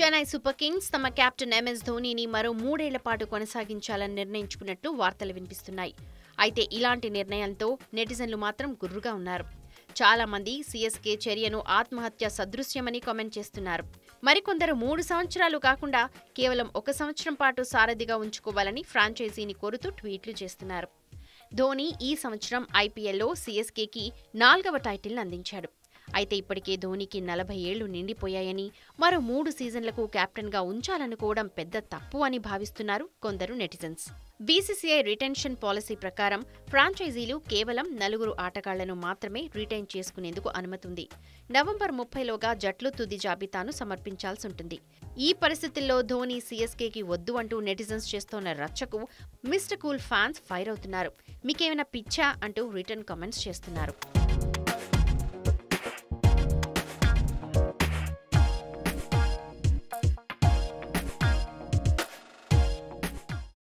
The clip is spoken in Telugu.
చెన్నై సూపర్ కింగ్స్ తమ కెప్టెన్ ఎంఎస్ ధోనీని మరో మూడేళ్ల పాటు కొనసాగించాలని నిర్ణయించుకున్నట్లు వార్తలు వినిపిస్తున్నాయి అయితే ఇలాంటి నిర్ణయంతో నెటిజన్లు మాత్రం గుర్రుగా ఉన్నారు చాలా మంది సీఎస్కే చర్యను ఆత్మహత్య సదృశ్యమని కామెంట్ చేస్తున్నారు మరికొందరు మూడు సంవత్సరాలు కాకుండా కేవలం ఒక సంవత్సరం పాటు సారథిగా ఉంచుకోవాలని ఫ్రాంచైజీని కోరుతూ ట్వీట్లు చేస్తున్నారు ధోని ఈ సంవత్సరం ఐపీఎల్లో సీఎస్కేకి నాల్గవ టైటిల్ను అందించాడు అయితే ఇప్పటికే ధోనికి నలభై ఏళ్లు నిండిపోయాయని మరో మూడు సీజన్లకు కెప్టెన్గా ఉంచాలనుకోవడం పెద్ద తప్పు అని భావిస్తున్నారు కొందరు నెటిజన్స్ బీసీసీఐ రిటెన్షన్ పాలసీ ప్రకారం ఫ్రాంచైజీలు కేవలం నలుగురు ఆటగాళ్లను మాత్రమే రిటైన్ చేసుకునేందుకు అనుమతి ఉంది నవంబర్ ముప్పైలోగా జట్లు తుది జాబితాను సమర్పించాల్సి ఉంటుంది ఈ పరిస్థితుల్లో ధోని సీఎస్కేకి వద్దు అంటూ నెటిజన్స్ చేస్తోన్న రచ్చకు మిస్టర్ కూల్ ఫ్యాన్స్ ఫైర్ అవుతున్నారు మీకేమైనా పిచ్చా అంటూ రిటర్న్ కామెంట్స్ చేస్తున్నారు